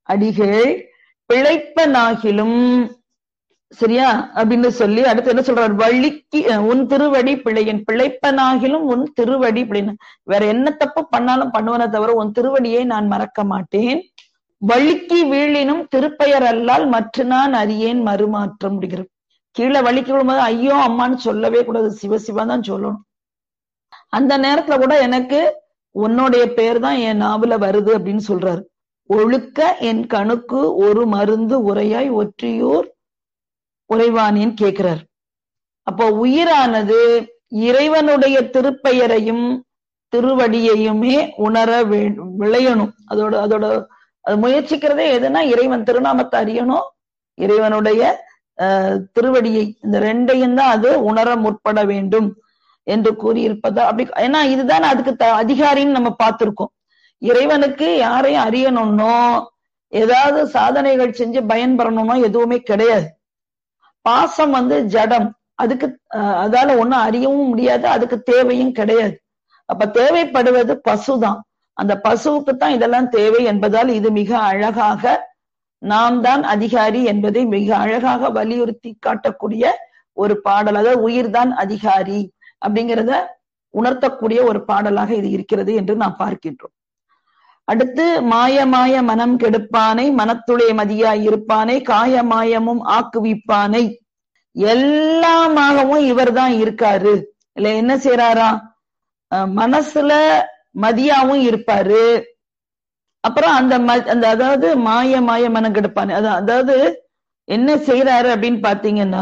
அடிகள் பிழைப்பனாகிலும் சரியா அப்படின்னு சொல்லி அடுத்து என்ன சொல்றார் வள்ளிக்கு உன் திருவடி பிழையன் பிழைப்பனாகிலும் உன் திருவடி பிழைன்னு வேற என்ன தப்பு பண்ணாலும் பண்ணுவன தவிர உன் திருவடியை நான் மறக்க மாட்டேன் வள்ளிக்கு வீழினும் திருப்பெயர் அல்லால் மற்ற நான் அறியேன் மறுமாற்றம் முடிகிறது கீழே வலிக்கு விழும்போது ஐயோ அம்மான்னு சொல்லவே கூடாது சிவசிவா தான் சொல்லணும் அந்த நேரத்துல கூட எனக்கு உன்னுடைய பேர் தான் என் நாவல வருது அப்படின்னு சொல்றாரு ஒழுக்க என் கணுக்கு ஒரு மருந்து உரையாய் ஒற்றியூர் உறைவானேன்னு கேட்கிறார் அப்போ உயிரானது இறைவனுடைய திருப்பெயரையும் திருவடியையுமே உணர விளையணும் அதோட அதோட அது முயற்சிக்கிறதே எதுனா இறைவன் திருநாமத்தை அறியணும் இறைவனுடைய திருவடியை இந்த ரெண்டையும் தான் அது உணர முற்பட வேண்டும் என்று கூறியிருப்பதா அப்படி ஏன்னா இதுதான் அதுக்கு அதிகாரின்னு நம்ம பார்த்திருக்கோம் இறைவனுக்கு யாரையும் அறியணும்னோ ஏதாவது சாதனைகள் செஞ்சு பயன்பெறணும்னோ எதுவுமே கிடையாது பாசம் வந்து ஜடம் அதுக்கு அதால ஒண்ணும் அறியவும் முடியாது அதுக்கு தேவையும் கிடையாது அப்ப தேவைப்படுவது பசுதான் அந்த பசுவுக்கு தான் இதெல்லாம் தேவை என்பதால் இது மிக அழகாக நாம் தான் அதிகாரி என்பதை மிக அழகாக வலியுறுத்தி காட்டக்கூடிய ஒரு பாடல் அதாவது உயிர் தான் அதிகாரி அப்படிங்கிறத உணர்த்தக்கூடிய ஒரு பாடலாக இது இருக்கிறது என்று நாம் பார்க்கின்றோம் அடுத்து மாய மாய மனம் கெடுப்பானை மனத்துளே மதியாய் இருப்பானை காய மாயமும் ஆக்குவிப்பானை எல்லாமாகவும் இவர் தான் இருக்காரு இல்ல என்ன செய்யறாரா மனசுல மதியாவும் இருப்பாரு அப்புறம் அந்த அந்த அதாவது மாய மாய மனம் கெடுப்பானே அதாவது என்ன செய்யறாரு அப்படின்னு பாத்தீங்கன்னா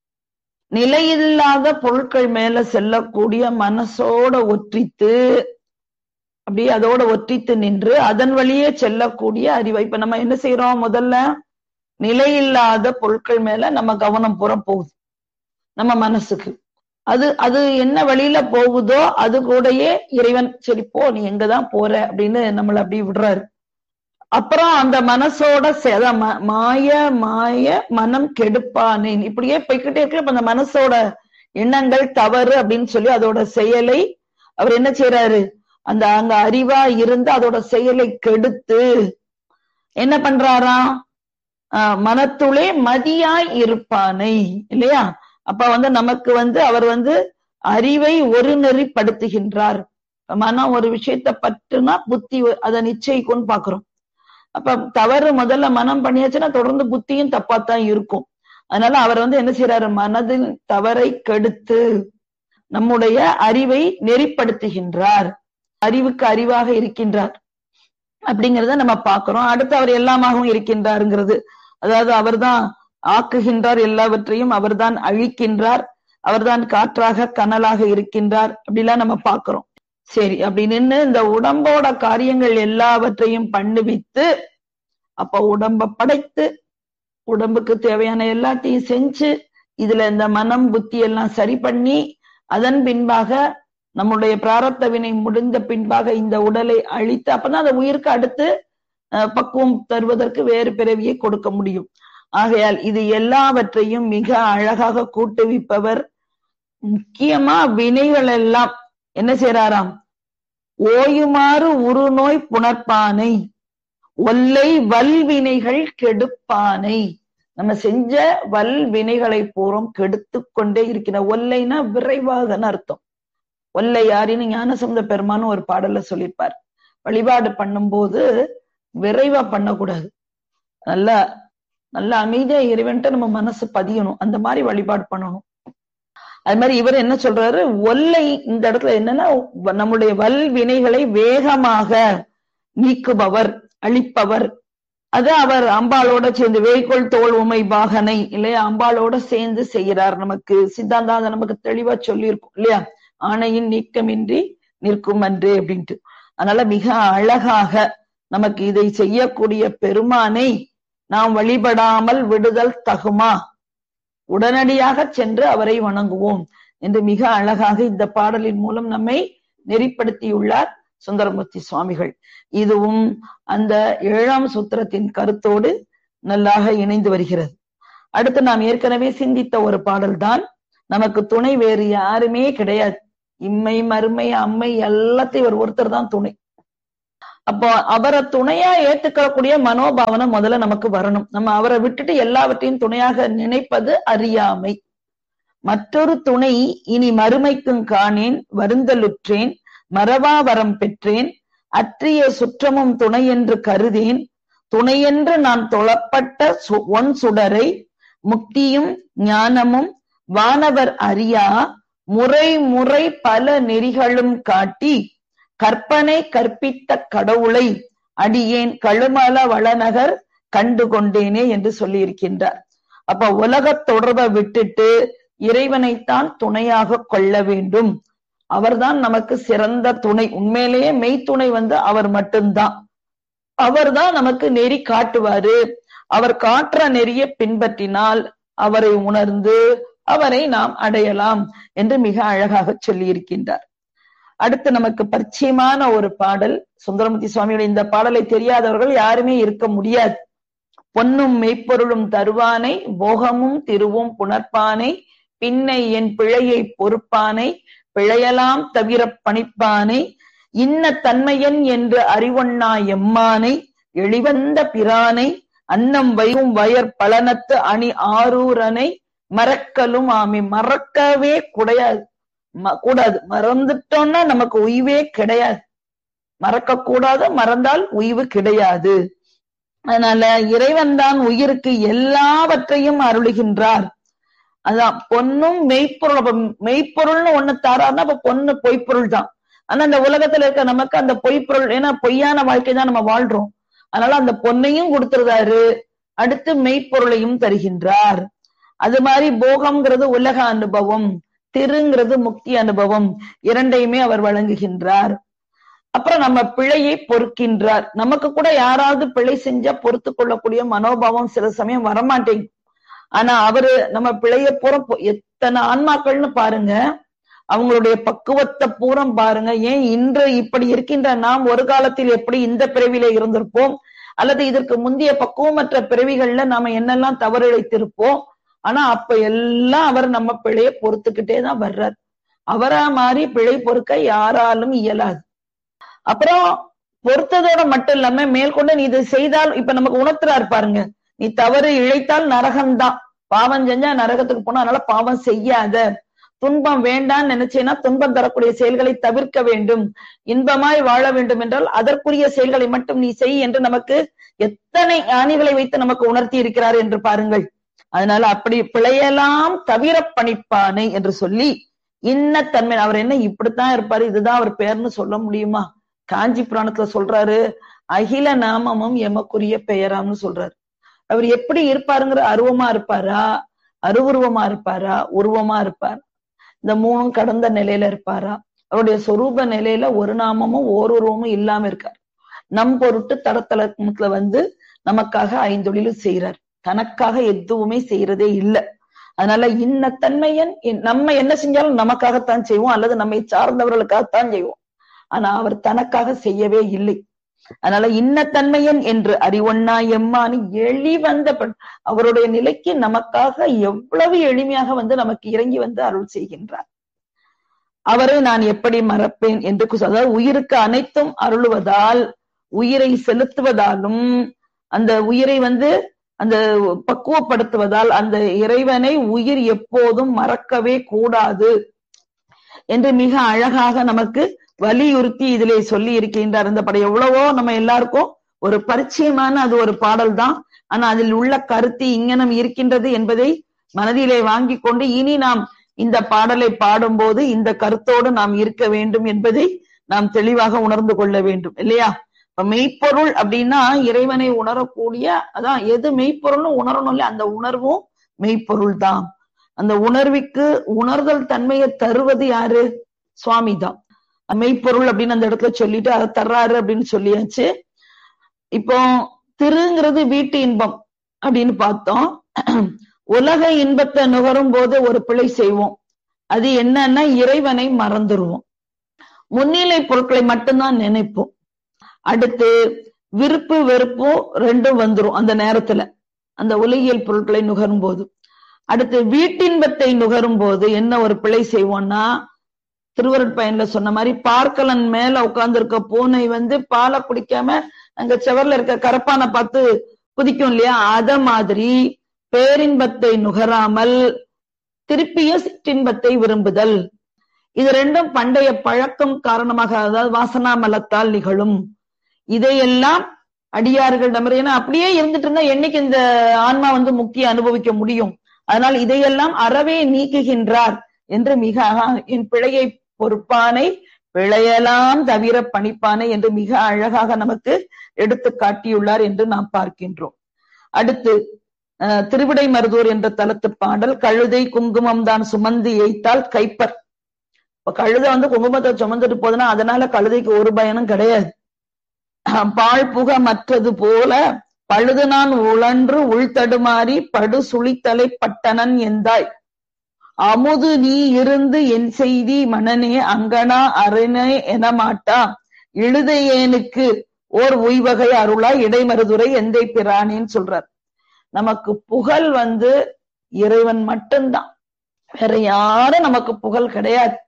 நிலையில்லாத பொருட்கள் மேல செல்லக்கூடிய மனசோட ஒற்றித்து அப்படியே அதோட ஒற்றித்து நின்று அதன் வழியே செல்லக்கூடிய அறிவை இப்ப நம்ம என்ன செய்யறோம் முதல்ல நிலையில்லாத பொருட்கள் மேல நம்ம கவனம் புற போகுது நம்ம மனசுக்கு அது அது என்ன வழியில போகுதோ அது கூடயே இறைவன் சரி போ நீ எங்கதான் போற அப்படின்னு நம்மள அப்படி விடுறாரு அப்புறம் அந்த மனசோட மாய மாய மனம் கெடுப்பானேன் இப்படியே போய்கிட்டே இருக்க அந்த மனசோட எண்ணங்கள் தவறு அப்படின்னு சொல்லி அதோட செயலை அவர் என்ன செய்யறாரு அந்த அங்க அறிவா இருந்து அதோட செயலை கெடுத்து என்ன பண்றாராம் மனத்துளே மதியாய் இருப்பானை இல்லையா அப்ப வந்து நமக்கு வந்து அவர் வந்து அறிவை ஒரு நெறிப்படுத்துகின்றார் மனம் ஒரு விஷயத்த பற்றுனா புத்தி அதை நிச்சயிக்கும்னு பாக்குறோம் அப்ப தவறு முதல்ல மனம் பண்ணியாச்சுன்னா தொடர்ந்து புத்தியும் தப்பாத்தான் இருக்கும் அதனால அவர் வந்து என்ன செய்யறாரு மனதின் தவறை கெடுத்து நம்முடைய அறிவை நெறிப்படுத்துகின்றார் அறிவுக்கு அறிவாக இருக்கின்றார் அப்படிங்கிறத நம்ம பாக்குறோம் அடுத்து அவர் எல்லாமாகவும் இருக்கின்றாருங்கிறது அதாவது அவர்தான் ஆக்குகின்றார் எல்லாவற்றையும் அவர்தான் அழிக்கின்றார் அவர்தான் காற்றாக கனலாக இருக்கின்றார் அப்படிலாம் நம்ம பாக்குறோம் சரி அப்படி நின்று இந்த உடம்போட காரியங்கள் எல்லாவற்றையும் பண்ணுவித்து அப்ப உடம்ப படைத்து உடம்புக்கு தேவையான எல்லாத்தையும் செஞ்சு இதுல இந்த மனம் புத்தி எல்லாம் சரி பண்ணி அதன் பின்பாக நம்முடைய பிராரத்த வினை முடிந்த பின்பாக இந்த உடலை அழித்து அப்பதான் அந்த உயிருக்கு அடுத்து பக்குவம் தருவதற்கு வேறு பிறவியை கொடுக்க முடியும் ஆகையால் இது எல்லாவற்றையும் மிக அழகாக கூட்டுவிப்பவர் முக்கியமா வினைகள் எல்லாம் என்ன செய்யறாராம் ஓயுமாறு உருநோய் புணர்ப்பானை ஒல்லை வல்வினைகள் கெடுப்பானை நம்ம செஞ்ச வல் வினைகளை பூரம் கெடுத்து கொண்டே இருக்கிற ஒல்லைனா விரைவாகன்னு அர்த்தம் ஒல்லை யாரின்னு ஞானசமுத பெருமான்னு ஒரு பாடல்ல சொல்லியிருப்பார் வழிபாடு பண்ணும்போது விரைவா பண்ணக்கூடாது நல்லா நல்ல அமைதியா இறைவன்ட்டு நம்ம மனசு பதியணும் அந்த மாதிரி வழிபாடு பண்ணணும் அது மாதிரி இவர் என்ன சொல்றாரு ஒல்லை இந்த இடத்துல என்னன்னா நம்முடைய வல் வினைகளை வேகமாக நீக்குபவர் அழிப்பவர் அது அவர் அம்பாளோட சேர்ந்து வேய்கோள் தோல் உமை பாகனை இல்லையா அம்பாளோட சேர்ந்து செய்கிறார் நமக்கு சித்தாந்தம் அதை நமக்கு தெளிவா சொல்லியிருக்கும் இல்லையா ஆணையின் நீக்கமின்றி நிற்கும் அன்றே அப்படின்ட்டு அதனால மிக அழகாக நமக்கு இதை செய்யக்கூடிய பெருமானை நாம் வழிபடாமல் விடுதல் தகுமா உடனடியாக சென்று அவரை வணங்குவோம் என்று மிக அழகாக இந்த பாடலின் மூலம் நம்மை நெறிப்படுத்தியுள்ளார் சுந்தரமூர்த்தி சுவாமிகள் இதுவும் அந்த ஏழாம் சூத்திரத்தின் கருத்தோடு நல்லாக இணைந்து வருகிறது அடுத்து நாம் ஏற்கனவே சிந்தித்த ஒரு பாடல்தான் நமக்கு துணை வேறு யாருமே கிடையாது இம்மை மறுமை அம்மை எல்லாத்தையும் ஒரு ஒருத்தர் தான் துணை அப்போ அவரை துணையா ஏத்துக்கக்கூடிய மனோபாவனை முதல்ல நமக்கு வரணும் நம்ம அவரை விட்டுட்டு எல்லாவற்றையும் துணையாக நினைப்பது அறியாமை மற்றொரு துணை இனி மறுமைக்கும் காணேன் வருந்தலுற்றேன் மறவா வரம் பெற்றேன் அற்றிய சுற்றமும் துணை என்று கருதேன் துணையென்று நான் தொழப்பட்ட சு- ஒன் சுடரை முக்தியும் ஞானமும் வானவர் அறியா முறை முறை பல நெறிகளும் காட்டி கற்பனை கற்பித்த கடவுளை அடியேன் கழுமல வளநகர் கண்டு கொண்டேனே என்று சொல்லியிருக்கின்றார் அப்ப உலகத் தொடர்பை விட்டுட்டு இறைவனைத்தான் துணையாக கொள்ள வேண்டும் அவர்தான் நமக்கு சிறந்த துணை உண்மையிலேயே மெய்த்துணை வந்து அவர் மட்டும்தான் அவர்தான் நமக்கு நெறி காட்டுவாரு அவர் காட்டுற நெறிய பின்பற்றினால் அவரை உணர்ந்து அவரை நாம் அடையலாம் என்று மிக அழகாக சொல்லியிருக்கின்றார் அடுத்து நமக்கு பரிச்சயமான ஒரு பாடல் சுந்தரமூர்த்தி சுவாமியுடைய இந்த பாடலை தெரியாதவர்கள் யாருமே இருக்க முடியாது பொன்னும் மெய்ப்பொருளும் தருவானை போகமும் திருவும் புணர்ப்பானை பின்னை என் பிழையை பொறுப்பானை பிழையலாம் தவிர பணிப்பானை இன்ன தன்மையன் என்று அறிவொண்ணா எம்மானை எளிவந்த பிரானை அன்னம் வைகும் வயற் பலனத்து அணி ஆரூரனை மறக்கலும் ஆமி மறக்கவே கூடாது ம- கூடாது மறந்துட்டோம்னா நமக்கு உய்வே கிடையாது மறக்க கூடாது மறந்தால் உய்வு கிடையாது அதனால இறைவன் தான் உயிருக்கு எல்லாவற்றையும் அருளுகின்றார் அதான் பொன்னும் மெய்ப்பொருள் அப்ப மெய்ப்பொருள்னு ஒண்ணு தாராருன்னா அப்ப பொண்ணு பொய்ப்பொருள் தான் ஆனா அந்த உலகத்துல இருக்க நமக்கு அந்த பொய்ப்பொருள் ஏன்னா பொய்யான வாழ்க்கை தான் நம்ம வாழ்றோம் அதனால அந்த பொன்னையும் கொடுத்துருந்தாரு அடுத்து மெய்ப்பொருளையும் தருகின்றார் அது மாதிரி போகம்ங்கிறது உலக அனுபவம் திருங்கிறது முக்தி அனுபவம் இரண்டையுமே அவர் வழங்குகின்றார் அப்புறம் நம்ம பிழையை பொறுக்கின்றார் நமக்கு கூட யாராவது பிழை செஞ்சா பொறுத்து கொள்ளக்கூடிய மனோபாவம் சில சமயம் வரமாட்டேங்குது ஆனா அவரு நம்ம பிழைய பூரா பொ- எத்தனை ஆன்மாக்கள்னு பாருங்க அவங்களுடைய பக்குவத்தை பூரம் பாருங்க ஏன் இன்று இப்படி இருக்கின்ற நாம் ஒரு காலத்தில் எப்படி இந்த பிறவியில இருந்திருப்போம் அல்லது இதற்கு முந்தைய பக்குவமற்ற பிறவிகள்ல நாம என்னெல்லாம் தவறிழைத்திருப்போம் ஆனா அப்ப எல்லாம் அவர் நம்ம பிழைய பொறுத்துக்கிட்டே தான் வர்றார் அவரா மாதிரி பிழை பொறுக்க யாராலும் இயலாது அப்புறம் பொறுத்ததோட மட்டும் இல்லாம மேற்கொண்டு நீ இது செய்தால் இப்ப நமக்கு உணர்த்துறாரு பாருங்க நீ தவறு இழைத்தால் நரகம்தான் பாவம் செஞ்சா நரகத்துக்கு போனா அதனால பாவம் செய்யாத துன்பம் வேண்டாம்னு நினைச்சேன்னா துன்பம் தரக்கூடிய செயல்களை தவிர்க்க வேண்டும் இன்பமாய் வாழ வேண்டும் என்றால் அதற்குரிய செயல்களை மட்டும் நீ செய் என்று நமக்கு எத்தனை ஞானிகளை வைத்து நமக்கு உணர்த்தி இருக்கிறார் என்று பாருங்கள் அதனால அப்படி பிழையெல்லாம் தவிர பணிப்பானை என்று சொல்லி இன்ன தன்மை அவர் என்ன இப்படித்தான் இருப்பாரு இதுதான் அவர் பேர்னு சொல்ல முடியுமா காஞ்சி புராணத்துல சொல்றாரு அகில நாமமும் எமக்குரிய பெயராம்னு சொல்றாரு அவர் எப்படி இருப்பாருங்கிற அருவமா இருப்பாரா அருவுருவமா இருப்பாரா உருவமா இருப்பார் இந்த மூணும் கடந்த நிலையில இருப்பாரா அவருடைய சொரூப நிலையில ஒரு நாமமும் ஓருருவமும் இல்லாம இருக்கார் நம் பொருட்டு தடத்தலத்துல வந்து நமக்காக ஐந்தொழிலும் செய்யறார் தனக்காக எதுவுமே செய்யறதே இல்லை அதனால இன்ன தன்மையன் இன்- நம்ம என்ன செஞ்சாலும் நமக்காகத்தான் செய்வோம் அல்லது நம்மை சார்ந்தவர்களுக்காகத்தான் செய்வோம் ஆனா அவர் தனக்காக செய்யவே இல்லை அதனால இன்ன தன்மையன் என்று அறிவொண்ணா எம்மானு எளி வந்த பெண் அவருடைய நிலைக்கு நமக்காக எவ்வளவு எளிமையாக வந்து நமக்கு இறங்கி வந்து அருள் செய்கின்றார் அவரை நான் எப்படி மறப்பேன் என்று கு- அதாவது உயிருக்கு அனைத்தும் அருளுவதால் உயிரை செலுத்துவதாலும் அந்த உயிரை வந்து அந்த பக்குவப்படுத்துவதால் அந்த இறைவனை உயிர் எப்போதும் மறக்கவே கூடாது என்று மிக அழகாக நமக்கு வலியுறுத்தி இதிலே சொல்லி இருக்கின்றார் இந்த படம் எவ்வளவோ நம்ம எல்லாருக்கும் ஒரு பரிச்சயமான அது ஒரு பாடல் தான் ஆனா அதில் உள்ள கருத்து இங்கனம் இருக்கின்றது என்பதை மனதிலே வாங்கி கொண்டு இனி நாம் இந்த பாடலை பாடும்போது இந்த கருத்தோடு நாம் இருக்க வேண்டும் என்பதை நாம் தெளிவாக உணர்ந்து கொள்ள வேண்டும் இல்லையா இப்ப மெய்ப்பொருள் அப்படின்னா இறைவனை உணரக்கூடிய அதான் எது மெய்ப்பொருள்னு உணரணும் இல்லையா அந்த உணர்வும் மெய்ப்பொருள் தான் அந்த உணர்விற்கு உணர்தல் தன்மையை தருவது யாரு சுவாமி தான் மெய்ப்பொருள் அப்படின்னு அந்த இடத்துல சொல்லிட்டு அதை தர்றாரு அப்படின்னு சொல்லியாச்சு இப்போ திருங்கிறது வீட்டு இன்பம் அப்படின்னு பார்த்தோம் உலக இன்பத்தை நுகரும் போது ஒரு பிழை செய்வோம் அது என்னன்னா இறைவனை மறந்துருவோம் முன்னிலை பொருட்களை மட்டும்தான் நினைப்போம் அடுத்து விருப்பு வெறுப்பும் ரெண்டும் வந்துரும் அந்த நேரத்துல அந்த உலகியல் பொருட்களை நுகரும் போது அடுத்து வீட்டின்பத்தை நுகரும் போது என்ன ஒரு பிழை செய்வோம்னா திருவருட்பயன்ல சொன்ன மாதிரி பார்க்கலன் மேல உட்கார்ந்து இருக்க பூனை வந்து பாலை குடிக்காம அங்க செவர்ல இருக்க கரப்பானை பார்த்து குதிக்கும் இல்லையா அத மாதிரி பேரின்பத்தை நுகராமல் திருப்பியும் சிற்றின்பத்தை விரும்புதல் இது ரெண்டும் பண்டைய பழக்கம் காரணமாக அதாவது வாசனா மலத்தால் நிகழும் இதையெல்லாம் அடியார்களிடம் ஏன்னா அப்படியே இருந்துட்டு இருந்தா என்னைக்கு இந்த ஆன்மா வந்து முக்கிய அனுபவிக்க முடியும் அதனால் இதையெல்லாம் அறவே நீக்குகின்றார் என்று மிக என் பிழையை பொறுப்பானை பிழையலாம் தவிர பணிப்பானை என்று மிக அழகாக நமக்கு எடுத்து காட்டியுள்ளார் என்று நாம் பார்க்கின்றோம் அடுத்து திருவிடை மருதூர் என்ற தலத்து பாடல் கழுதை குங்குமம் தான் சுமந்து எய்த்தால் கைப்பர் இப்ப கழுதை வந்து குங்குமத்தை சுமந்துட்டு போதுன்னா அதனால கழுதைக்கு ஒரு பயனும் கிடையாது பால் புக மற்றது போல பழுது நான் உழன்று உள்தடுமாறி படு சுழித்தலை பட்டனன் எந்தாய் அமுது நீ இருந்து என் செய்தி மனனே அங்கனா அரணே என மாட்டா இழுதையேனுக்கு ஓர் உய்வகை அருளா இடைமருதுரை எந்தை பிரானேன்னு சொல்றார் நமக்கு புகழ் வந்து இறைவன் மட்டும்தான் வேற யாரும் நமக்கு புகழ் கிடையாது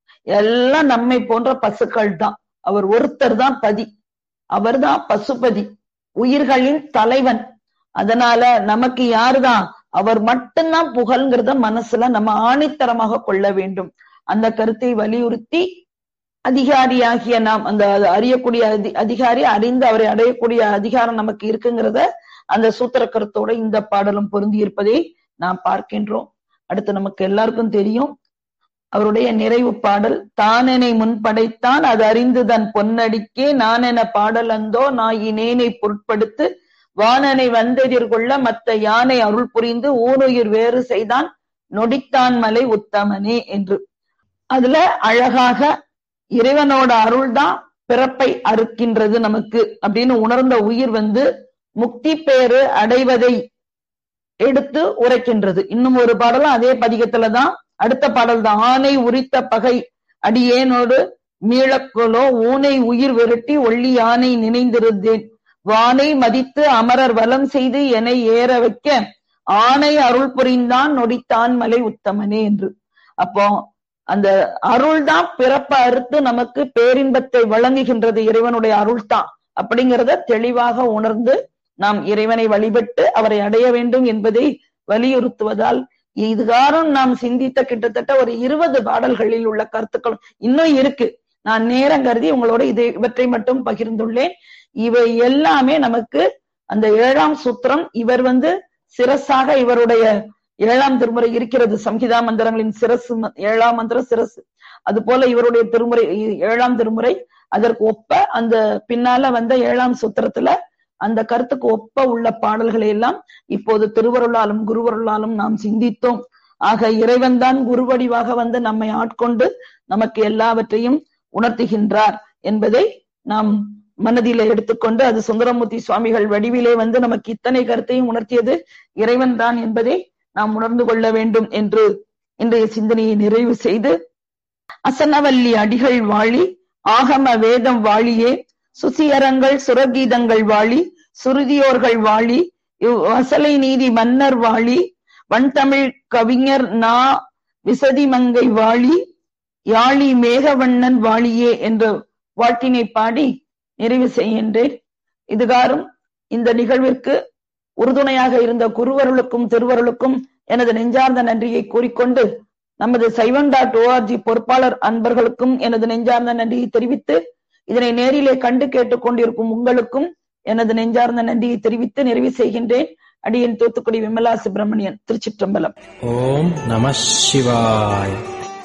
எல்லாம் நம்மை போன்ற பசுக்கள் தான் அவர் ஒருத்தர் தான் பதி அவர்தான் பசுபதி உயிர்களின் தலைவன் அதனால நமக்கு யாருதான் அவர் மட்டும்தான் புகழ்ங்கிறத மனசுல நம்ம ஆணித்தரமாக கொள்ள வேண்டும் அந்த கருத்தை வலியுறுத்தி அதிகாரியாகிய நாம் அந்த அறியக்கூடிய அதி அதிகாரி அறிந்து அவரை அடையக்கூடிய அதிகாரம் நமக்கு இருக்குங்கிறத அந்த சூத்திர கருத்தோட இந்த பாடலும் பொருந்தி இருப்பதை நாம் பார்க்கின்றோம் அடுத்து நமக்கு எல்லாருக்கும் தெரியும் அவருடைய நிறைவு பாடல் தானெனை முன்படைத்தான் அது அறிந்து தன் பொன்னடிக்கே நான் என பாடல் அந்தோ நாயினேனை பொருட்படுத்து வானனை வந்தெதிர்கொள்ள மத்த யானை அருள் புரிந்து ஊனுயிர் வேறு செய்தான் நொடித்தான் மலை உத்தமனே என்று அதுல அழகாக இறைவனோட அருள் தான் பிறப்பை அறுக்கின்றது நமக்கு அப்படின்னு உணர்ந்த உயிர் வந்து முக்தி பேறு அடைவதை எடுத்து உரைக்கின்றது இன்னும் ஒரு பாடலும் அதே பதிகத்துலதான் அடுத்த பாடல் தான் ஆனை உரித்த பகை அடியேனோடு மீளக்கொலோ ஊனை உயிர் விரட்டி ஒள்ளி யானை நினைந்திருந்தேன் வானை மதித்து அமரர் வலம் செய்து என ஏற வைக்க ஆனை அருள் புரிந்தான் நொடித்தான் மலை உத்தமனே என்று அப்போ அந்த அருள் தான் பிறப்ப அறுத்து நமக்கு பேரின்பத்தை வழங்குகின்றது இறைவனுடைய அருள் தான் அப்படிங்கிறத தெளிவாக உணர்ந்து நாம் இறைவனை வழிபட்டு அவரை அடைய வேண்டும் என்பதை வலியுறுத்துவதால் இதுகாரம் நாம் சிந்தித்த கிட்டத்தட்ட ஒரு இருபது பாடல்களில் உள்ள கருத்துக்கள் இன்னும் இருக்கு நான் நேரம் கருதி உங்களோட இதை இவற்றை மட்டும் பகிர்ந்துள்ளேன் இவை எல்லாமே நமக்கு அந்த ஏழாம் சூத்திரம் இவர் வந்து சிரசாக இவருடைய ஏழாம் திருமுறை இருக்கிறது சம்ஹிதா மந்திரங்களின் சிரசு ஏழாம் மந்திரம் சிரசு அது போல இவருடைய திருமுறை ஏழாம் திருமுறை அதற்கு ஒப்ப அந்த பின்னால வந்த ஏழாம் சூத்திரத்துல அந்த கருத்துக்கு ஒப்ப உள்ள பாடல்களை எல்லாம் இப்போது திருவருளாலும் குருவருளாலும் நாம் சிந்தித்தோம் ஆக இறைவன் தான் குருவடிவாக வந்து நம்மை ஆட்கொண்டு நமக்கு எல்லாவற்றையும் உணர்த்துகின்றார் என்பதை நாம் மனதில எடுத்துக்கொண்டு அது சுந்தரமூர்த்தி சுவாமிகள் வடிவிலே வந்து நமக்கு இத்தனை கருத்தையும் உணர்த்தியது இறைவன் தான் என்பதை நாம் உணர்ந்து கொள்ள வேண்டும் என்று இன்றைய சிந்தனையை நிறைவு செய்து அசனவல்லி அடிகள் வாழி ஆகம வேதம் வாழியே சுசியரங்கள் சுரகீதங்கள் வாழி சுருதியோர்கள் வாழி இவ் வசலை நீதி மன்னர் வாழி வன்தமிழ் கவிஞர் நா விசதி மங்கை வாழி யாழி மேகவண்ணன் வாழியே என்ற வாழ்த்தினை பாடி நிறைவு செய்கின்றேன் இதுகாரும் இந்த நிகழ்விற்கு உறுதுணையாக இருந்த குருவருளுக்கும் திருவருளுக்கும் எனது நெஞ்சார்ந்த நன்றியை கூறிக்கொண்டு நமது சைவன் டாட் ஓஆர்ஜி பொறுப்பாளர் அன்பர்களுக்கும் எனது நெஞ்சார்ந்த நன்றியை தெரிவித்து இதனை நேரிலே கண்டு கேட்டுக் கொண்டிருக்கும் உங்களுக்கும் எனது நெஞ்சார்ந்த நன்றியை தெரிவித்து நிறைவு செய்கின்றேன் அடியன் தூத்துக்குடி விமலா சுப்பிரமணியன் திருச்சிற்றம்பலம் ஓம் நம சிவாய்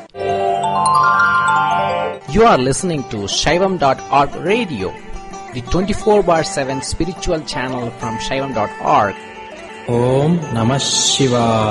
You are listening to Shaivam.org radio, the 24 bar 7 spiritual channel from Shaivam.org. ஓம் நம சிவாய்